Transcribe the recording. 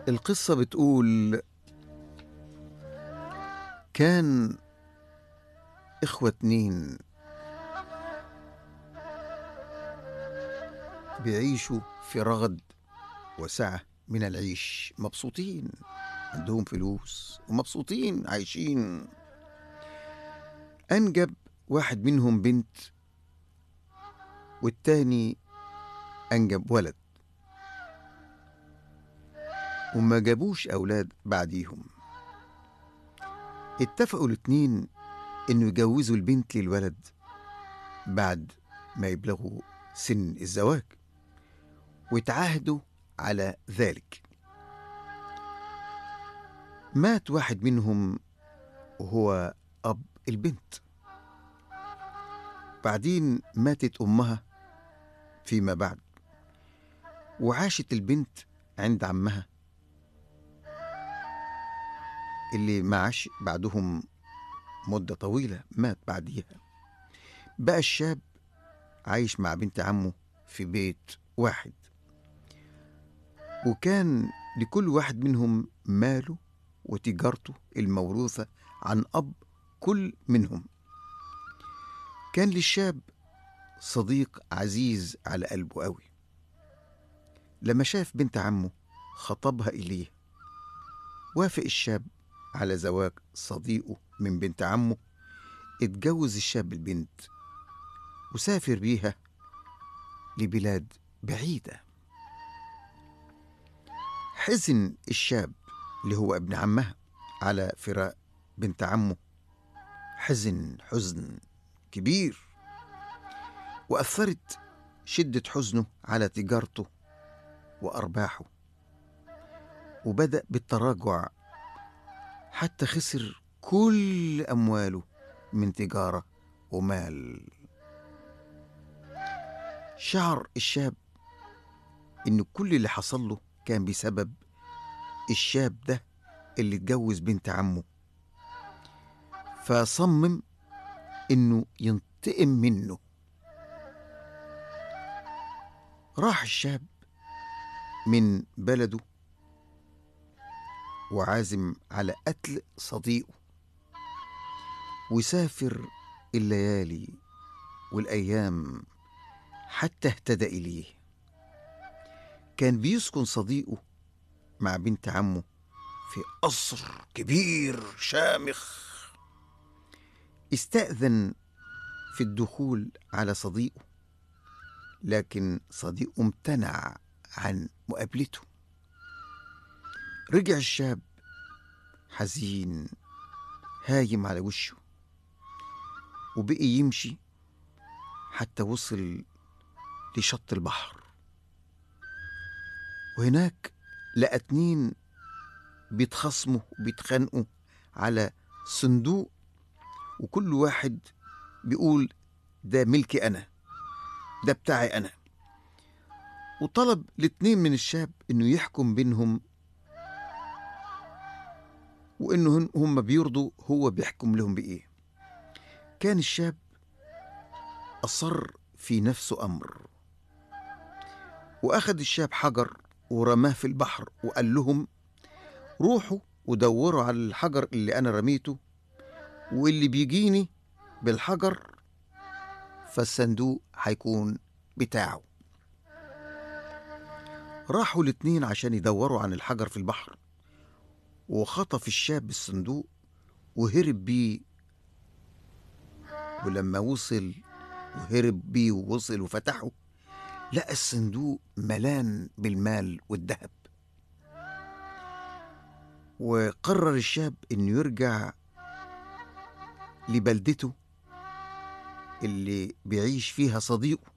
القصة بتقول كان إخوة اتنين بيعيشوا في رغد وسعة من العيش مبسوطين عندهم فلوس ومبسوطين عايشين أنجب واحد منهم بنت والتاني أنجب ولد وما جابوش أولاد بعديهم اتفقوا الاتنين إنه يجوزوا البنت للولد بعد ما يبلغوا سن الزواج وتعاهدوا على ذلك مات واحد منهم وهو أب البنت بعدين ماتت أمها فيما بعد وعاشت البنت عند عمها اللي ما عاش بعدهم مدة طويلة مات بعديها بقى الشاب عايش مع بنت عمه في بيت واحد وكان لكل واحد منهم ماله وتجارته الموروثة عن أب كل منهم كان للشاب صديق عزيز على قلبه قوي لما شاف بنت عمه خطبها إليه وافق الشاب على زواج صديقه من بنت عمه اتجوز الشاب البنت وسافر بيها لبلاد بعيدة حزن الشاب اللي هو ابن عمها على فراق بنت عمه حزن حزن كبير وأثرت شدة حزنه على تجارته وأرباحه وبدأ بالتراجع حتى خسر كل أمواله من تجارة ومال شعر الشاب إن كل اللي حصل له كان بسبب الشاب ده اللي اتجوز بنت عمه فصمم إنه ينتقم منه راح الشاب من بلده وعازم على قتل صديقه وسافر الليالي والأيام حتى اهتدى إليه كان بيسكن صديقه مع بنت عمه في قصر كبير شامخ استأذن في الدخول على صديقه لكن صديقه امتنع عن مقابلته رجع الشاب حزين هايم على وشه وبقي يمشي حتى وصل لشط البحر وهناك لقى اتنين بيتخاصموا وبيتخانقوا على صندوق وكل واحد بيقول ده ملكي انا ده بتاعي انا وطلب الاتنين من الشاب انه يحكم بينهم وانه هن- هم بيرضوا هو بيحكم لهم بايه كان الشاب اصر في نفسه امر واخد الشاب حجر ورماه في البحر وقال لهم روحوا ودوروا على الحجر اللي انا رميته واللي بيجيني بالحجر فالصندوق هيكون بتاعه راحوا الاتنين عشان يدوروا عن الحجر في البحر وخطف الشاب الصندوق وهرب بيه ولما وصل وهرب بيه ووصل وفتحه لقى الصندوق ملان بالمال والذهب وقرر الشاب انه يرجع لبلدته اللي بيعيش فيها صديقه